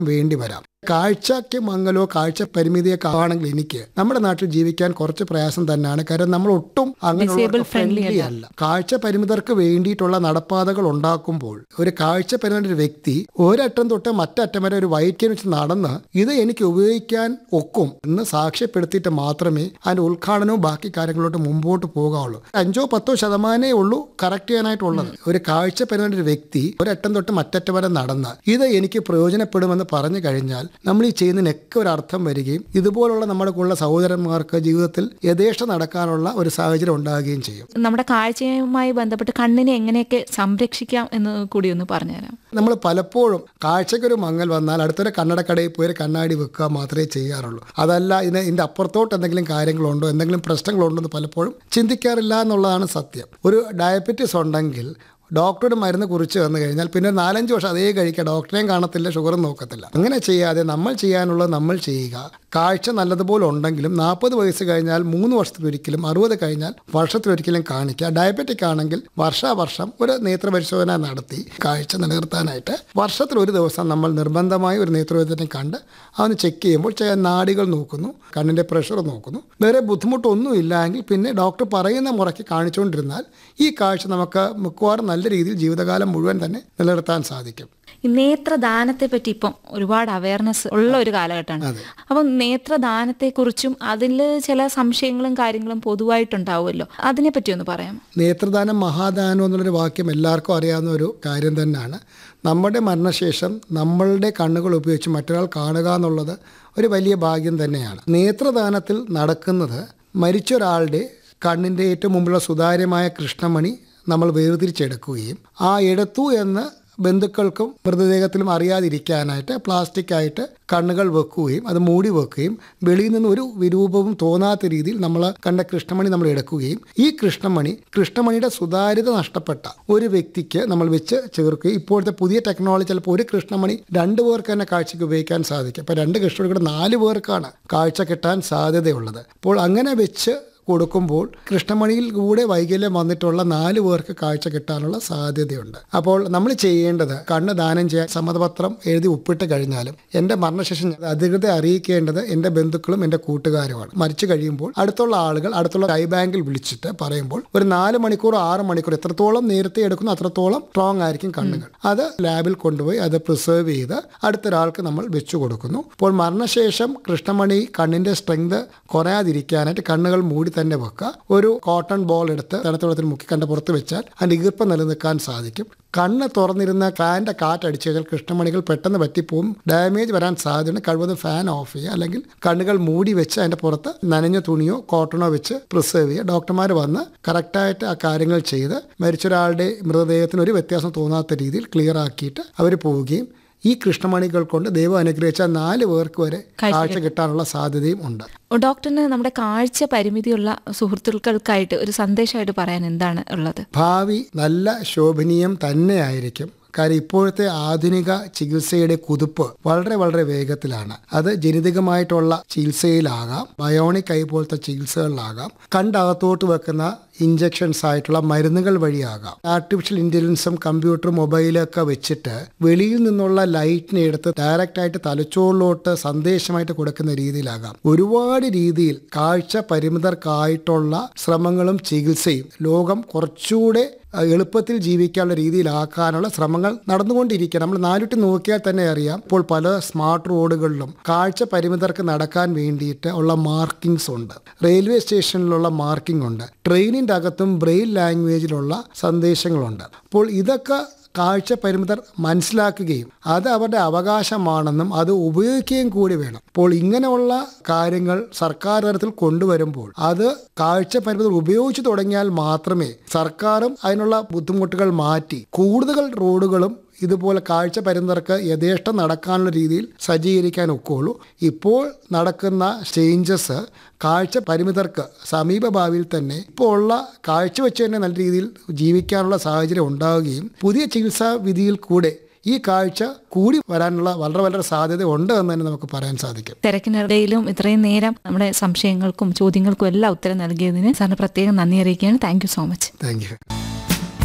വേണ്ടി വരാം കാഴ്ചയ്ക്ക് മങ്ങലോ കാഴ്ച പരിമിതിയൊക്കെ ആണെങ്കിൽ എനിക്ക് നമ്മുടെ നാട്ടിൽ ജീവിക്കാൻ കുറച്ച് പ്രയാസം തന്നെയാണ് കാരണം നമ്മൾ ഒട്ടും അങ്ങനെയുള്ള Disabled friendly ഫ്രണ്ട്ലി അല്ല കാഴ്ച പരിമിതർക്ക് വേണ്ടിയിട്ടുള്ള നടപ്പാതകൾ ഉണ്ടാക്കുമ്പോൾ ഒരു കാഴ്ച പരിമിത ഒരു വ്യക്തി ഒരറ്റം തൊട്ട് മറ്ററ്റം വരെ ഒരു വൈറ്റ് വെച്ച് നടന്ന് ഇത് എനിക്ക് ഉപയോഗിക്കാൻ ഒക്കും എന്ന് സാക്ഷ്യപ്പെടുത്തിയിട്ട് മാത്രമേ അതിന്റെ ഉദ്ഘാടനവും ബാക്കി കാര്യങ്ങളിലോട്ട് മുമ്പോട്ട് പോകാവുള്ളൂ അഞ്ചോ പത്തോ ശതമാനമേ ഉള്ളൂ കറക്റ്റ് ചെയ്യാനായിട്ടുള്ളത് ഒരു കാഴ്ച പരിമിത ഒരു വ്യക്തി ഒരറ്റം തൊട്ട് മറ്ററ്റം വരെ നടന്ന് ഇത് എനിക്ക് പ്രയോജനപ്പെടുമെന്ന് പറഞ്ഞു കഴിഞ്ഞാൽ നമ്മൾ ഈ ചെയ്യുന്നതിനൊക്കെ ഒരു അർത്ഥം വരികയും ഇതുപോലുള്ള നമ്മുടെ കൂടെ സഹോദരന്മാർക്ക് ജീവിതത്തിൽ യഥേഷ്ട നടക്കാനുള്ള ഒരു സാഹചര്യം ഉണ്ടാകുകയും ചെയ്യും നമ്മുടെ കാഴ്ചയുമായി ബന്ധപ്പെട്ട് കണ്ണിനെ എങ്ങനെയൊക്കെ സംരക്ഷിക്കാം എന്ന് കൂടി ഒന്ന് പറഞ്ഞുതരാം നമ്മൾ പലപ്പോഴും കാഴ്ചക്കൊരു മങ്ങൽ വന്നാൽ അടുത്തൊരു കണ്ണടക്കടയിൽ പോയി ഒരു കണ്ണാടി വെക്കുക മാത്രമേ ചെയ്യാറുള്ളൂ അതല്ല ഇതിന് ഇതിന്റെ അപ്പുറത്തോട്ട് എന്തെങ്കിലും കാര്യങ്ങളുണ്ടോ എന്തെങ്കിലും പ്രശ്നങ്ങളുണ്ടോ എന്ന് പലപ്പോഴും ചിന്തിക്കാറില്ല എന്നുള്ളതാണ് സത്യം ഒരു ഡയബറ്റിസ് ഉണ്ടെങ്കിൽ ഡോക്ടറുടെ മരുന്ന് കുറിച്ച് വന്നു കഴിഞ്ഞാൽ പിന്നെ ഒരു നാലഞ്ച് വർഷം അതേ കഴിക്കുക ഡോക്ടറെയും കാണത്തില്ല ഷുഗറും നോക്കത്തില്ല അങ്ങനെ ചെയ്യാതെ നമ്മൾ ചെയ്യാനുള്ളത് നമ്മൾ ചെയ്യുക കാഴ്ച നല്ലതുപോലെ ഉണ്ടെങ്കിലും നാൽപ്പത് വയസ്സ് കഴിഞ്ഞാൽ മൂന്ന് വർഷത്തിലൊരിക്കലും അറുപത് കഴിഞ്ഞാൽ വർഷത്തിലൊരിക്കലും കാണിക്കുക ഡയബറ്റിക് ആണെങ്കിൽ വർഷാവർഷം ഒരു നേത്രപരിശോധന നടത്തി കാഴ്ച നിലനിർത്താനായിട്ട് വർഷത്തിൽ ഒരു ദിവസം നമ്മൾ നിർബന്ധമായി ഒരു നേത്രവൈദ്യനെ കണ്ട് അവന് ചെക്ക് ചെയ്യുമ്പോൾ ചില നാടികൾ നോക്കുന്നു കണ്ണിൻ്റെ പ്രഷർ നോക്കുന്നു വേറെ ബുദ്ധിമുട്ടൊന്നും ഇല്ലെങ്കിൽ പിന്നെ ഡോക്ടർ പറയുന്ന മുറയ്ക്ക് കാണിച്ചുകൊണ്ടിരുന്നാൽ ഈ കാഴ്ച നമുക്ക് മിക്കവാറും നല്ല രീതിയിൽ ജീവിതകാലം മുഴുവൻ തന്നെ നിലനിർത്താൻ സാധിക്കും ഈ നേത്രദാനത്തെ പറ്റി ഇപ്പം ഒരുപാട് അവയർനെസ് ഉള്ള ഒരു കാലഘട്ടമാണ് അതെ. അപ്പം നേത്രദാനത്തെക്കുറിച്ചും അതിൽ ചില സംശയങ്ങളും കാര്യങ്ങളും പൊതുവായിട്ടുണ്ടാവുമല്ലോ അതിനെപ്പറ്റി ഒന്ന് പറയാം നേത്രദാനം മഹാദാനം എന്നുള്ളൊരു വാക്യം എല്ലാവർക്കും അറിയാവുന്ന ഒരു കാര്യം തന്നെയാണ് നമ്മുടെ മരണശേഷം നമ്മളുടെ കണ്ണുകൾ ഉപയോഗിച്ച് മറ്റൊരാൾ കാണുക എന്നുള്ളത് ഒരു വലിയ ഭാഗ്യം തന്നെയാണ് നേത്രദാനത്തിൽ നടക്കുന്നത് മരിച്ച ഒരാളുടെ കണ്ണിൻ്റെ ഏറ്റവും മുമ്പുള്ള സുതാര്യമായ കൃഷ്ണമണി നമ്മൾ വേർതിരിച്ചെടുക്കുകയും ആ എടുത്തു എന്ന് ബന്ധുക്കൾക്കും മൃതദേഹത്തിലും അറിയാതിരിക്കാനായിട്ട് പ്ലാസ്റ്റിക് ആയിട്ട് കണ്ണുകൾ വെക്കുകയും അത് മൂടി വെക്കുകയും വെളിയിൽ നിന്ന് ഒരു വിരൂപവും തോന്നാത്ത രീതിയിൽ നമ്മൾ കണ്ട കൃഷ്ണമണി നമ്മൾ എടുക്കുകയും ഈ കൃഷ്ണമണി കൃഷ്ണമണിയുടെ സുതാര്യത നഷ്ടപ്പെട്ട ഒരു വ്യക്തിക്ക് നമ്മൾ വെച്ച് ചേർക്കുകയും ഇപ്പോഴത്തെ പുതിയ ടെക്നോളജി ചിലപ്പോൾ ഒരു കൃഷ്ണമണി രണ്ട് പേർക്ക് തന്നെ കാഴ്ചയ്ക്ക് ഉപയോഗിക്കാൻ സാധിക്കും അപ്പോൾ രണ്ട് കൃഷ്ണമണി കൂടെ നാല് പേർക്കാണ് കാഴ്ച കിട്ടാൻ സാധ്യതയുള്ളത് അപ്പോൾ അങ്ങനെ വെച്ച് കൊടുക്കുമ്പോൾ കൃഷ്ണമണിയിൽ കൂടെ വൈകല്യം വന്നിട്ടുള്ള നാല് പേർക്ക് കാഴ്ച കിട്ടാനുള്ള സാധ്യതയുണ്ട് അപ്പോൾ നമ്മൾ ചെയ്യേണ്ടത് കണ്ണ് ദാനം ചെയ്യാൻ സമ്മതപത്രം എഴുതി ഒപ്പിട്ട് കഴിഞ്ഞാലും എൻ്റെ മരണശേഷം അധികൃതരെ അറിയിക്കേണ്ടത് എൻ്റെ ബന്ധുക്കളും എൻ്റെ കൂട്ടുകാരുമാണ് മരിച്ചു കഴിയുമ്പോൾ അടുത്തുള്ള ആളുകൾ അടുത്തുള്ള ഐ ബാങ്കിൽ വിളിച്ചിട്ട് പറയുമ്പോൾ ഒരു നാല് മണിക്കൂർ ആറ് മണിക്കൂർ എത്രത്തോളം നേരത്തെ എടുക്കുന്നു അത്രത്തോളം സ്ട്രോങ് ആയിരിക്കും കണ്ണുകൾ അത് ലാബിൽ കൊണ്ടുപോയി അത് പ്രിസർവ് ചെയ്ത് അടുത്തൊരാൾക്ക് നമ്മൾ വെച്ചു കൊടുക്കുന്നു അപ്പോൾ മരണശേഷം കൃഷ്ണമണി കണ്ണിന്റെ സ്ട്രെങ്ത് കുറയാതിരിക്കാനായിട്ട് കണ്ണുകൾ മൂടി തന്നെ വെക്കുക ഒരു കോട്ടൺ ബോൾ എടുത്ത് തണുത്ത വെള്ളത്തിൽ മുക്കി കണ്ട പുറത്ത് വെച്ചാൽ അതിന്റെ ഈർപ്പം നിലനിൽക്കാൻ സാധിക്കും കണ്ണ് തുറന്നിരുന്ന ഫാനിന്റെ കാറ്റടിച്ചു കഴിഞ്ഞാൽ കൃഷ്ണമണികൾ പെട്ടെന്ന് പറ്റിപ്പോവും ഡാമേജ് വരാൻ സാധ്യതയുണ്ട് കഴിവതും ഫാൻ ഓഫ് ചെയ്യുക അല്ലെങ്കിൽ കണ്ണുകൾ മൂടി വെച്ച് അതിന്റെ പുറത്ത് നനഞ്ഞ തുണിയോ കോട്ടണോ വെച്ച് പ്രിസർവ് ചെയ്യുക ഡോക്ടർമാർ വന്ന് കറക്റ്റായിട്ട് ആ കാര്യങ്ങൾ ചെയ്ത് മരിച്ച ഒരാളുടെ മൃതദേഹത്തിന് ഒരു വ്യത്യാസം തോന്നാത്ത രീതിയിൽ ക്ലിയർ ആക്കിയിട്ട് അവർ പോവുകയും ഈ കൃഷ്ണമണികൾ കൊണ്ട് ദൈവം അനുഗ്രഹിച്ച നാല് പേർക്ക് വരെ കാഴ്ച കിട്ടാനുള്ള സാധ്യതയും ഉണ്ട് ഡോക്ടറിന് നമ്മുടെ കാഴ്ച പരിമിതിയുള്ള സുഹൃത്തുക്കൾക്കായിട്ട് ഒരു സന്ദേശമായിട്ട് പറയാൻ എന്താണ് ഉള്ളത് ഭാവി നല്ല ശോഭനീയം തന്നെയായിരിക്കും കാര്യം ഇപ്പോഴത്തെ ആധുനിക ചികിത്സയുടെ കുതിപ്പ് വളരെ വളരെ വേഗത്തിലാണ് അത് ജനിതകമായിട്ടുള്ള ചികിത്സയിലാകാം ബയോണിക് ഐ പോലത്തെ ചികിത്സകളിലാകാം കണ്ടകത്തോട്ട് വെക്കുന്ന ഇഞ്ചക്ഷൻസ് ആയിട്ടുള്ള മരുന്നുകൾ വഴിയാകാം ആർട്ടിഫിഷ്യൽ ഇന്റലിജൻസും കമ്പ്യൂട്ടറും മൊബൈലൊക്കെ വെച്ചിട്ട് വെളിയിൽ നിന്നുള്ള ലൈറ്റിനെ എടുത്ത് ഡയറക്റ്റ് ആയിട്ട് തലച്ചോറിലോട്ട് സന്ദേശമായിട്ട് കൊടുക്കുന്ന രീതിയിലാകാം ഒരുപാട് രീതിയിൽ കാഴ്ച പരിമിതർക്കായിട്ടുള്ള ശ്രമങ്ങളും ചികിത്സയും ലോകം കുറച്ചുകൂടെ അഹ് എളുപ്പത്തിൽ ജീവിക്കാനുള്ള രീതിയിലാക്കാനുള്ള ശ്രമങ്ങൾ നടന്നുകൊണ്ടിരിക്കുക നമ്മൾ നാലുട്ടി നോക്കിയാൽ തന്നെ അറിയാം ഇപ്പോൾ പല സ്മാർട്ട് റോഡുകളിലും കാഴ്ച പരിമിതർക്ക് നടക്കാൻ വേണ്ടിയിട്ട് ഉള്ള മാർക്കിങ്സ് ഉണ്ട് റെയിൽവേ സ്റ്റേഷനിലുള്ള മാർക്കിംഗ് ഉണ്ട് ട്രെയിനിൻ്റെ അകത്തും ബ്രെയിൽ ലാംഗ്വേജിലുള്ള സന്ദേശങ്ങളുണ്ട് അപ്പോൾ ഇതൊക്കെ കാഴ്ച പരിമിതർ മനസ്സിലാക്കുകയും അത് അവരുടെ അവകാശമാണെന്നും അത് ഉപയോഗിക്കുകയും കൂടി വേണം അപ്പോൾ ഇങ്ങനെയുള്ള കാര്യങ്ങൾ സർക്കാർ തലത്തിൽ കൊണ്ടുവരുമ്പോൾ അത് കാഴ്ച പരിമിതർ ഉപയോഗിച്ചു തുടങ്ങിയാൽ മാത്രമേ സർക്കാരും അതിനുള്ള ബുദ്ധിമുട്ടുകൾ മാറ്റി കൂടുതൽ റോഡുകളും ഇതുപോലെ കാഴ്ച പരിമിതർക്ക് യഥേഷ്ടം നടക്കാനുള്ള രീതിയിൽ സജ്ജീകരിക്കാൻ ഒക്കുള്ളൂ ഇപ്പോൾ നടക്കുന്ന ചേഞ്ചസ് കാഴ്ച പരിമിതർക്ക് സമീപ ഭാവിയിൽ തന്നെ ഇപ്പോൾ ഉള്ള കാഴ്ച വെച്ച് തന്നെ നല്ല രീതിയിൽ ജീവിക്കാനുള്ള സാഹചര്യം ഉണ്ടാവുകയും പുതിയ ചികിത്സാ വിധിയിൽ കൂടെ ഈ കാഴ്ച കൂടി വരാനുള്ള വളരെ വളരെ സാധ്യത ഉണ്ട് എന്ന് തന്നെ നമുക്ക് പറയാൻ സാധിക്കും തിരക്കിനിടയിലും ഇത്രയും നേരം നമ്മുടെ സംശയങ്ങൾക്കും ചോദ്യങ്ങൾക്കും എല്ലാം ഉത്തരം നൽകിയതിന് സാറിന് പ്രത്യേകം നന്ദി അറിയിക്കുകയാണ് thank so much thank U